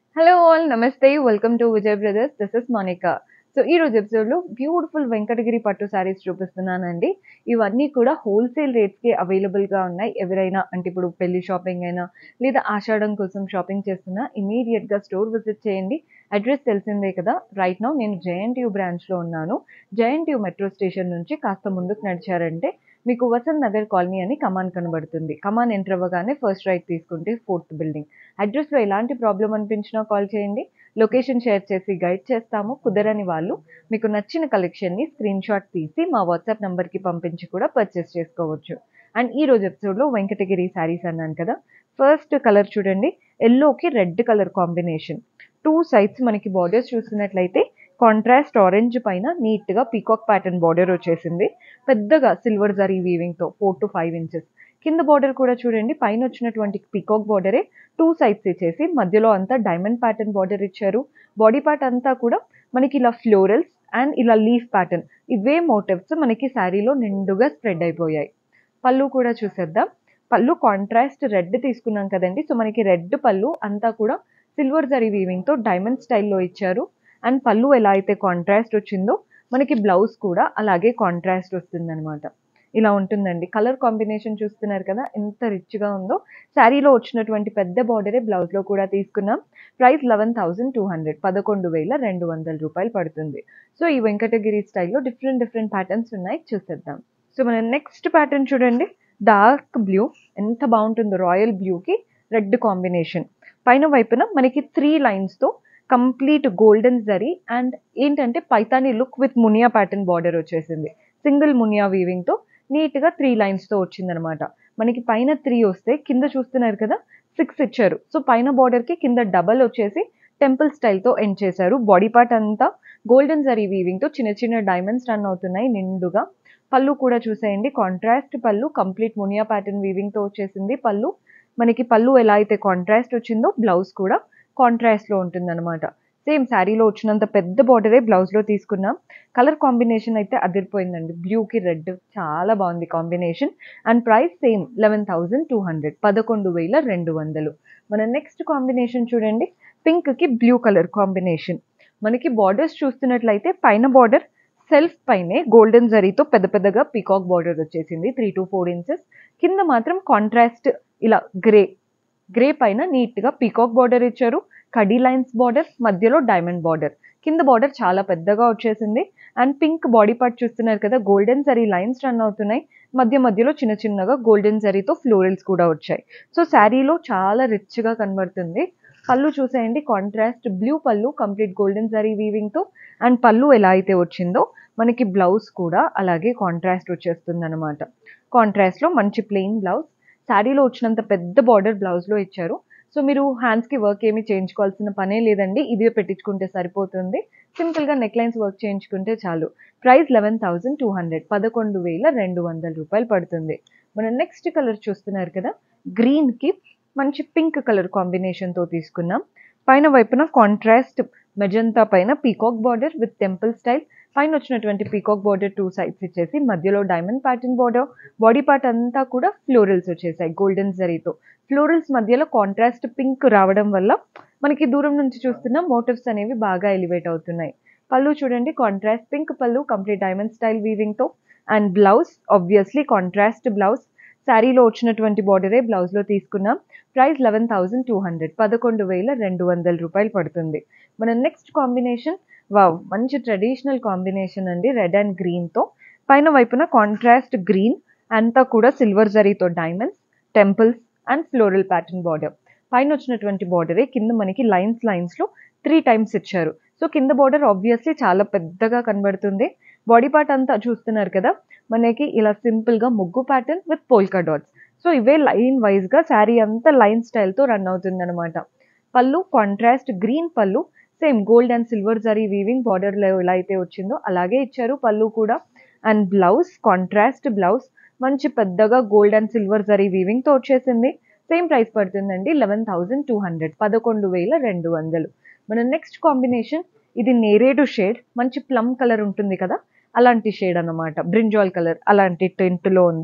hello all namaste welcome to Vijay brothers this is Monika so ఈ రోజు ఎపిసోడ్లో బ్యూటిఫుల్ వెంకటగిరి పట్టు శారీస్ చూపిస్తున్నానండి ఇవన్నీ కూడా హోల్సేల్ రేట్స్కి అవైలబుల్గా ఉన్నాయి ఎవరైనా అంటే ఇప్పుడు పెళ్లి షాపింగ్ అయినా లేదా ఆషాఢం కోసం షాపింగ్ చేస్తున్నా ఇమీడియట్గా స్టోర్ విజిట్ చేయండి అడ్రస్ తెలిసిందే కదా రైట్ నౌ నేను జేఎన్టీయూ బ్రాంచ్లో ఉన్నాను జేఎన్టీయూ మెట్రో స్టేషన్ నుంచి కాస్త ముందుకు నడిచారంటే మీకు వసంత్ నగర్ కాలనీ అని కమాన్ కనబడుతుంది కమాన్ ఎంటర్ అవ్వగానే ఫస్ట్ రైట్ తీసుకుంటే ఫోర్త్ బిల్డింగ్ అడ్రస్లో ఎలాంటి ప్రాబ్లం అనిపించినా కాల్ చేయండి లొకేషన్ షేర్ చేసి గైడ్ చేస్తాము కుదరని వాళ్ళు మీకు నచ్చిన కలెక్షన్ని స్క్రీన్ షాట్ తీసి మా వాట్సాప్ నెంబర్కి పంపించి కూడా పర్చేస్ చేసుకోవచ్చు అండ్ ఈ రోజు ఎపిసోడ్లో వెంకటగిరి శారీస్ అన్నాను కదా ఫస్ట్ కలర్ చూడండి ఎల్లోకి red colour combination two sides మనకి బార్డర్స్ చూస్తున్నట్లయితే కాంట్రాస్ట్ ఆరెంజ్ పైన నీట్గా పీకాక్ ప్యాటర్న్ బార్డర్ వచ్చేసింది పెద్దగా సిల్వర్ జరీ వీవింగ్తో ఫోర్ టు ఫైవ్ ఇంచెస్ కింద బార్డర్ కూడా చూడండి పైన వచ్చినటువంటి పీకాక్ బార్డరే టూ సైడ్స్ ఇచ్చేసి మధ్యలో అంతా డైమండ్ ప్యాటర్న్ బార్డర్ ఇచ్చారు బాడీ పార్ట్ అంతా కూడా మనకి ఇలా ఫ్లోరల్స్ అండ్ ఇలా లీఫ్ ప్యాటర్న్ ఇవే మోటివ్స్ మనకి శారీలో నిండుగా స్ప్రెడ్ అయిపోయాయి పళ్ళు కూడా చూసేద్దాం పళ్ళు కాంట్రాస్ట్ రెడ్ తీసుకున్నాం కదండి సో మనకి రెడ్ పళ్ళు అంతా కూడా సిల్వర్ జరీ వీవింగ్తో డైమండ్ స్టైల్లో ఇచ్చారు అండ్ పళ్ళు ఎలా అయితే కాంట్రాస్ట్ వచ్చిందో మనకి బ్లౌజ్ కూడా అలాగే కాంట్రాస్ట్ వస్తుందన్నమాట ఇలా ఉంటుందండి కలర్ కాంబినేషన్ చూస్తున్నారు కదా ఎంత రిచ్గా ఉందో శారీలో వచ్చినటువంటి పెద్ద బార్డరే బ్లౌజ్లో కూడా తీసుకున్నాం price eleven thousand two hundred పదకొండు వేల రెండు వందల రూపాయలు పడుతుంది సో ఈ వెంకటగిరి స్టైల్లో డిఫరెంట్ డిఫరెంట్ ప్యాటర్న్స్ ఉన్నాయి చూసేద్దాం సో మన నెక్స్ట్ ప్యాటర్న్ చూడండి డార్క్ బ్లూ ఎంత బాగుంటుందో రాయల్ బ్లూకి రెడ్ కాంబినేషన్ పైన వైపున మనకి త్రీ లైన్స్తో కంప్లీట్ గోల్డెన్ జరీ అండ్ ఏంటంటే Paithani look with muniya pattern border వచ్చేసింది సింగిల్ మునియా వీవింగ్తో నీట్గా త్రీ లైన్స్తో వచ్చిందనమాట మనకి పైన త్రీ వస్తే కింద చూస్తున్నారు కదా సిక్స్ ఇచ్చారు సో పైన బార్డర్కి కింద డబల్ వచ్చేసి టెంపుల్ స్టైల్తో ఎండ్ చేశారు బాడీ పార్ట్ అంతా గోల్డెన్ జరీ వీవింగ్తో చిన్న చిన్న డైమండ్స్ రన్ అవుతున్నాయి నిండుగా పళ్ళు కూడా చూసేయండి కాంట్రాస్ట్ పళ్ళు కంప్లీట్ మునియా ప్యాటర్న్ వీవింగ్తో వచ్చేసింది పళ్ళు మనకి పళ్ళు ఎలా అయితే కాంట్రాస్ట్ వచ్చిందో బ్లౌజ్ కూడా కాంట్రాస్ట్లో ఉంటుందన్నమాట సేమ్ శారీలో వచ్చినంత పెద్ద బార్డరే బ్లౌజ్లో తీసుకున్నాం కలర్ కాంబినేషన్ అయితే అదిరిపోయిందండి బ్లూకి రెడ్ చాలా బాగుంది combination and price same eleven thousand two hundred పదకొండు వేల రెండు వందలు మన నెక్స్ట్ కాంబినేషన్ చూడండి పింక్కి బ్లూ కలర్ కాంబినేషన్ మనకి బార్డర్స్ చూస్తున్నట్లయితే పైన బార్డర్ సెల్ఫ్ పైనే గోల్డెన్ జరీతో పెద్ద పెద్దగా పీకాక్ బార్డర్ వచ్చేసింది త్రీ టు ఫోర్ ఇంచెస్ కింద మాత్రం కాంట్రాస్ట్ ఇలా గ్రే గ్రే పైన నీట్గా పీకాక్ బార్డర్ ఇచ్చారు కడీ లైన్స్ బార్డర్ మధ్యలో డైమండ్ బార్డర్ కింద బార్డర్ చాలా పెద్దగా వచ్చేసింది అండ్ పింక్ బాడీ పార్ట్ చూస్తున్నారు కదా గోల్డెన్ జరీ లైన్స్ రన్ అవుతున్నాయి మధ్య మధ్యలో చిన్న చిన్నగా గోల్డెన్ జరీతో ఫ్లోరల్స్ కూడా వచ్చాయి సో శారీలో చాలా రిచ్గా కనబడుతుంది పళ్ళు చూసేయండి కాంట్రాస్ట్ బ్లూ పళ్ళు కంప్లీట్ గోల్డెన్ జరీ వీవింగ్తో అండ్ పళ్ళు ఎలా అయితే వచ్చిందో మనకి బ్లౌజ్ కూడా అలాగే కాంట్రాస్ట్ వచ్చేస్తుంది అనమాట కాంట్రాస్ట్లో మంచి ప్లెయిన్ బ్లౌజ్ శారీలో వచ్చినంత పెద్ద బార్డర్ బ్లౌజ్లో ఇచ్చారు సో మీరు హ్యాండ్స్కి వర్క్ ఏమి చేయించుకోవాల్సిన పనే లేదండి ఇదే పెట్టించుకుంటే సరిపోతుంది సింపుల్గా నెక్ లైన్స్ వర్క్ చేయించుకుంటే చాలు price eleven thousand two hundred పదకొండు వేల రెండు వందల రూపాయలు పడుతుంది మనం నెక్స్ట్ కలర్ చూస్తున్నారు కదా గ్రీన్కి మంచి పింక్ కలర్ కాంబినేషన్తో తీసుకున్నాం పైన వైపున కాంట్రాస్ట్ మెజంతా పైన peacock border with temple style పైన వచ్చినటువంటి పీకాక్ బార్డర్ టూ సైడ్స్ ఇచ్చేసి మధ్యలో diamond pattern border body part అంతా కూడా ఫ్లోరల్స్ వచ్చేసాయి గోల్డెన్ జరీతో ఫ్లోరల్స్ మధ్యలో కాంట్రాస్ట్ పింక్ రావడం వల్ల మనకి దూరం నుంచి చూస్తున్న మోటివ్స్ అనేవి బాగా ఎలివేట్ అవుతున్నాయి పళ్ళు చూడండి కాంట్రాస్ట్ పింక్ పళ్ళు కంప్లీట్ డైమండ్ స్టైల్ వీవింగ్తో and blouse obviously contrast blouse శారీలో వచ్చినటువంటి బార్డరే బ్లౌజ్లో తీసుకున్నాం price eleven thousand two hundred పదకొండు వేల రెండు వందల రూపాయలు పడుతుంది మన నెక్స్ట్ కాంబినేషన్ వావ్ మంచి ట్రెడిషనల్ కాంబినేషన్ అండి రెడ్ అండ్ గ్రీన్తో పైన వైపున కాంట్రాస్ట్ గ్రీన్ అంతా కూడా సిల్వర్ జరీతో diamonds temples and floral pattern border పైన వచ్చినటువంటి బార్డరే కింద మనకి లైన్స్ లైన్స్లో త్రీ టైమ్స్ ఇచ్చారు సో కింద బార్డర్ ఆబ్వియస్లీ చాలా పెద్దగా కనబడుతుంది బాడీ పార్ట్ అంతా చూస్తున్నారు కదా మనకి ఇలా సింపుల్గా ముగ్గు pattern with polka dots so ఇవే లైన్ వైజ్గా శారీ అంతా లైన్ స్టైల్తో రన్ అవుతుంది అనమాట పళ్ళు కాంట్రాస్ట్ గ్రీన్ పళ్ళు same gold and silver zari weaving బార్డర్లో ఎలా అయితే వచ్చిందో అలాగే ఇచ్చారు పళ్ళు కూడా అండ్ బ్లౌజ్ కాంట్రాస్ట్ బ్లౌజ్ మంచి పెద్దగా గోల్డ్ అండ్ సిల్వర్ జరీ వీవింగ్తో వచ్చేసింది సేమ్ ప్రైస్ పడుతుందండి లెవెన్ థౌజండ్ టూ హండ్రెడ్ పదకొండు వేల రెండు వందలు మన నెక్స్ట్ కాంబినేషన్ ఇది నేరేడు షేడ్ మంచి ప్లమ్ కలర్ ఉంటుంది కదా అలాంటి షేడ్ అన్నమాట బ్రింజాల్ కలర్ అలాంటి టెంట్లో ఉంది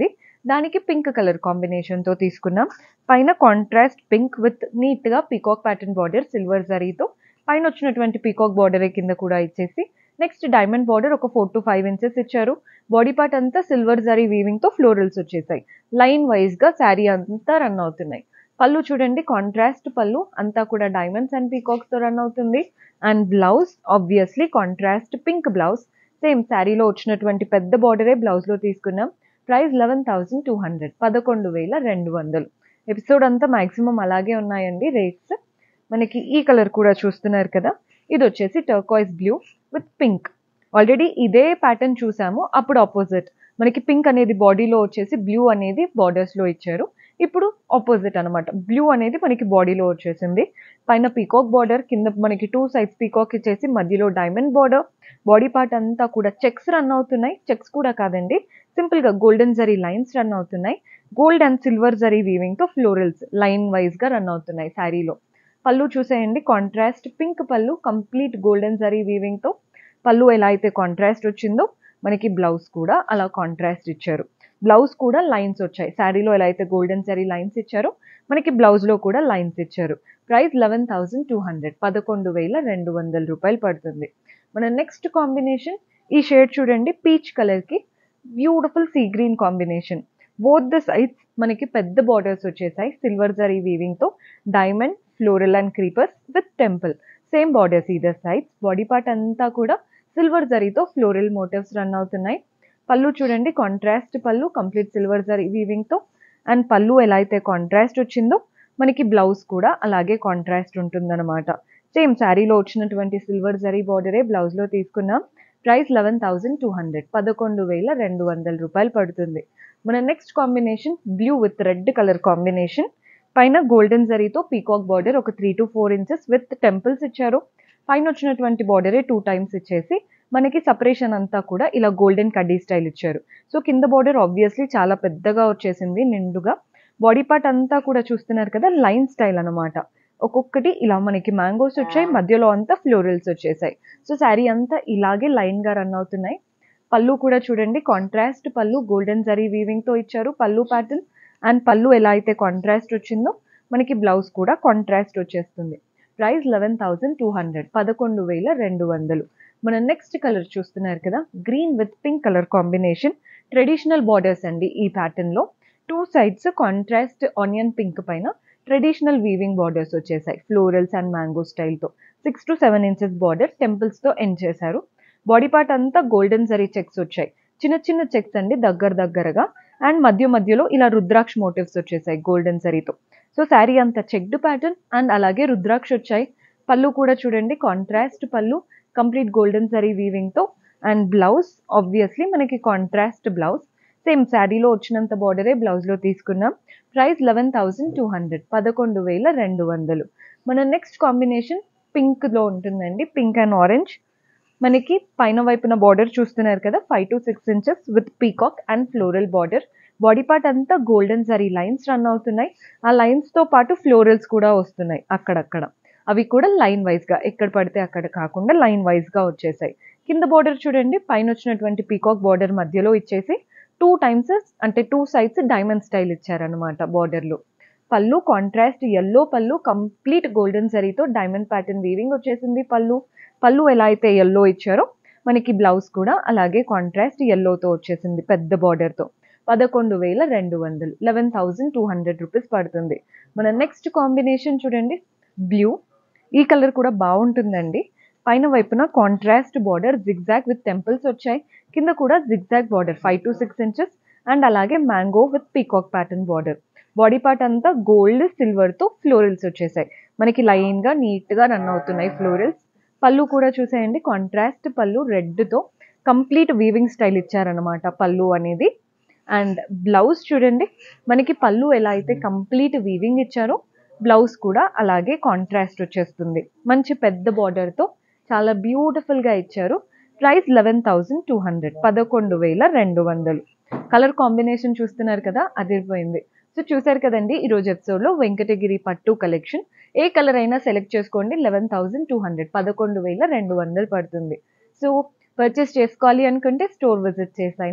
దానికి పింక్ కలర్ కాంబినేషన్తో తీసుకున్నాం పైన కాంట్రాస్ట్ పింక్ విత్ నీట్గా పీకాక్ ప్యాటర్న్ బార్డర్ సిల్వర్ జరీతో పైన వచ్చినటువంటి పీకాక్ బార్డర్ కింద కూడా ఇచ్చేసి నెక్స్ట్ డైమండ్ బార్డర్ ఒక ఫోర్ టు ఫైవ్ ఇంచెస్ ఇచ్చారు బాడీ పార్ట్ అంతా సిల్వర్ జరీ వీవింగ్తో ఫ్లోరల్స్ వచ్చేసాయి లైన్ వైజ్గా శారీ అంతా రన్ అవుతున్నాయి పళ్ళు చూడండి కాంట్రాస్ట్ పళ్ళు అంతా కూడా డైమండ్స్ అండ్ పీకాక్స్తో రన్ అవుతుంది and blouse obviously contrast pink blouse same శారీలో వచ్చినటువంటి పెద్ద బార్డరే బ్లౌజ్లో తీసుకున్నాం price eleven thousand two hundred పదకొండు వేల రెండు వందలు ఎపిసోడ్ అంతా మాక్సిమం అలాగే ఉన్నాయండి రేట్స్ మనకి ఈ కలర్ కూడా చూస్తున్నారు కదా ఇది వచ్చేసి turquoise blue with pink already ఇదే ప్యాటర్న్ చూసాము అప్పుడు ఆపోజిట్ మనకి పింక్ అనేది బాడీలో వచ్చేసి బ్లూ అనేది బార్డర్స్లో ఇచ్చారు ఇప్పుడు ఆపోజిట్ అనమాట బ్లూ అనేది మనకి బాడీలో వచ్చేసింది పైన పీకాక్ బార్డర్ కింద మనకి టూ సైడ్స్ పీకాక్ ఇచ్చేసి మధ్యలో డైమండ్ బార్డర్ బాడీ పార్ట్ అంతా కూడా చెక్స్ రన్ అవుతున్నాయి చెక్స్ కూడా కాదండి సింపుల్గా గోల్డెన్ జరీ లైన్స్ రన్ అవుతున్నాయి గోల్డ్ అండ్ సిల్వర్ జరీ వీవింగ్తో ఫ్లోరల్స్ లైన్ వైజ్గా రన్ అవుతున్నాయి శారీలో పళ్ళు చూసేయండి కాంట్రాస్ట్ పింక్ పళ్ళు కంప్లీట్ గోల్డెన్ జరీ వీవింగ్తో పళ్ళు ఎలా అయితే కాంట్రాస్ట్ వచ్చిందో మనకి బ్లౌజ్ కూడా అలా కాంట్రాస్ట్ ఇచ్చారు బ్లౌజ్ కూడా లైన్స్ వచ్చాయి శారీలో ఎలా అయితే గోల్డెన్ జరీ లైన్స్ ఇచ్చారో మనకి బ్లౌజ్లో కూడా లైన్స్ ఇచ్చారు price eleven thousand two hundred పదకొండు వేల రెండు వందల రూపాయలు పడుతుంది మన నెక్స్ట్ కాంబినేషన్ ఈ షేడ్ చూడండి పీచ్ కలర్కి beautiful sea green combination both the sides మనకి పెద్ద బార్డర్స్ వచ్చేసాయి సిల్వర్ జరీ వీవింగ్తో diamond floral and creepers with temple same borders either sides body part అంతా కూడా సిల్వర్ జరీతో ఫ్లోరల్ మోటివ్స్ రన్ అవుతున్నాయి పళ్ళు చూడండి కాంట్రాస్ట్ పళ్ళు కంప్లీట్ సిల్వర్ జరీ వీవింగ్తో అండ్ పళ్ళు ఎలా అయితే కాంట్రాస్ట్ వచ్చిందో మనకి బ్లౌజ్ కూడా అలాగే కాంట్రాస్ట్ ఉంటుందన్నమాట సేమ్ శారీలో వచ్చినటువంటి సిల్వర్ జరీ బార్డరే బ్లౌజ్లో తీసుకున్నాం price eleven thousand two hundred పదకొండు వేల రెండు వందల రూపాయలు పడుతుంది మన next combination blue with red colour combination పైన గోల్డెన్ జరీతో పీకాక్ బార్డర్ ఒక three to four inches with temples ఇచ్చారు పైన వచ్చినటువంటి బార్డరే టూ టైమ్స్ ఇచ్చేసి మనకి సపరేషన్ అంతా కూడా ఇలా గోల్డెన్ కడ్డీ స్టైల్ ఇచ్చారు సో కింద బార్డర్ ఆబ్వియస్లీ చాలా పెద్దగా వచ్చేసింది నిండుగా బాడీ పార్ట్ అంతా కూడా చూస్తున్నారు కదా లైన్ స్టైల్ అనమాట ఒక్కొక్కటి ఇలా మనకి మ్యాంగోస్ వచ్చాయి మధ్యలో అంతా ఫ్లోరల్స్ వచ్చేసాయి సో శారీ అంతా ఇలాగే లైన్గా రన్ అవుతున్నాయి పళ్ళు కూడా చూడండి కాంట్రాస్ట్ పళ్ళు గోల్డెన్ జరీ వీవింగ్తో ఇచ్చారు పళ్ళు ప్యాటర్న్ అండ్ పళ్ళు ఎలా అయితే కాంట్రాస్ట్ వచ్చిందో మనకి బ్లౌజ్ కూడా కాంట్రాస్ట్ వచ్చేస్తుంది price eleven thousand two hundred పదకొండు వేల రెండు వందలు మన నెక్స్ట్ కలర్ చూస్తున్నారు కదా green with pink colour combination traditional borders అండి ఈ ప్యాటర్న్లో two sides contrast onion pink పైన ట్రెడిషనల్ వీవింగ్ బార్డర్స్ వచ్చేసాయి ఫ్లోరల్స్ అండ్ మ్యాంగో స్టైల్తో six to seven inches border టెంపుల్స్తో ఎండ్ చేశారు బాడీ పార్ట్ అంతా గోల్డెన్ జరీ చెక్స్ వచ్చాయి చిన్న చిన్న చెక్స్ అండి దగ్గర దగ్గరగా అండ్ మధ్య మధ్యలో ఇలా రుద్రాక్ష మోటివ్స్ వచ్చేసాయి గోల్డెన్ జరీతో సో శారీ అంతా చెక్డ్ ప్యాటర్న్ అండ్ అలాగే రుద్రాక్ష వచ్చాయి పళ్ళు కూడా చూడండి కాంట్రాస్ట్ పళ్ళు కంప్లీట్ గోల్డెన్ జరీ వీవింగ్తో అండ్ బ్లౌజ్ ఆబ్వియస్లీ మనకి కాంట్రాస్ట్ బ్లౌజ్ సేమ్ శారీలో వచ్చినంత బార్డరే బ్లౌజ్లో తీసుకున్నాం price eleven thousand two hundred పదకొండు వేల రెండు వందలు మన నెక్స్ట్ కాంబినేషన్ పింక్లో ఉంటుందండి పింక్ అండ్ ఆరెంజ్ మనకి పైన వైపున బార్డర్ చూస్తున్నారు కదా five to six inches with peacock and floral border body part అంతా గోల్డెన్ జరీ లైన్స్ రన్ అవుతున్నాయి ఆ లైన్స్తో పాటు ఫ్లోరల్స్ కూడా వస్తున్నాయి అక్కడక్కడ అవి కూడా లైన్ వైజ్గా ఎక్కడ పడితే అక్కడ కాకుండా లైన్ వైజ్గా వచ్చేసాయి కింద బార్డర్ చూడండి పైన వచ్చినటువంటి పీకాక్ బార్డర్ మధ్యలో ఇచ్చేసి టూ టైమ్స్ అంటే టూ సైడ్స్ డైమండ్ స్టైల్ ఇచ్చారనమాట బార్డర్లో పళ్ళు కాంట్రాస్ట్ ఎల్లో పళ్ళు కంప్లీట్ గోల్డెన్ జరీతో డైమండ్ ప్యాటర్న్ వీవింగ్ వచ్చేసింది పళ్ళు పళ్ళు ఎలా అయితే ఎల్లో ఇచ్చారో మనకి బ్లౌజ్ కూడా అలాగే కాంట్రాస్ట్ ఎల్లోతో వచ్చేసింది పెద్ద బార్డర్తో పదకొండు వేల రెండు వందలు eleven thousand two hundred rupees పడుతుంది మన నెక్స్ట్ కాంబినేషన్ చూడండి బ్లూ ఈ కలర్ కూడా బాగుంటుందండి పైన వైపున contrast border zigzag with temples వచ్చాయి కింద కూడా zigzag border five to six inches and అలాగే mango with peacock pattern border body part అంతా గోల్డ్ సిల్వర్తో ఫ్లోరల్స్ వచ్చేసాయి మనకి లైన్గా నీట్గా రన్ అవుతున్నాయి ఫ్లోరల్స్ పళ్ళు కూడా చూసేయండి కాంట్రాస్ట్ పళ్ళు రెడ్తో కంప్లీట్ వీవింగ్ స్టైల్ ఇచ్చారనమాట పళ్ళు అనేది అండ్ బ్లౌజ్ చూడండి మనకి పళ్ళు ఎలా అయితే కంప్లీట్ వీవింగ్ ఇచ్చారో బ్లౌజ్ కూడా అలాగే కాంట్రాస్ట్ వచ్చేస్తుంది మంచి పెద్ద బార్డర్తో చాలా బ్యూటిఫుల్గా ఇచ్చారు price eleven thousand two hundred పదకొండు వేల రెండు వందలు కలర్ కాంబినేషన్ చూస్తున్నారు కదా అదిరిపోయింది సో చూసారు కదండి ఈరోజు ఎపిసోడ్లో వెంకటగిరి పట్టు కలెక్షన్ ఏ కలర్ అయినా సెలెక్ట్ చేసుకోండి లెవెన్ థౌజండ్ టూ హండ్రెడ్ పదకొండు వేల రెండు వందలు పడుతుంది సో పర్చేస్ చేసుకోవాలి అనుకుంటే స్టోర్ విజిట్ చేసైనా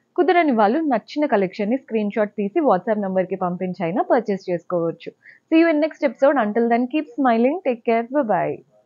కుదరని వాళ్ళు నచ్చిన కలెక్షన్ని స్క్రీన్ షాట్ తీసి వాట్సాప్ నెంబర్కి పంపించైనా పర్చేస్ చేసుకోవచ్చు see you in next episode until then keep smiling take care bye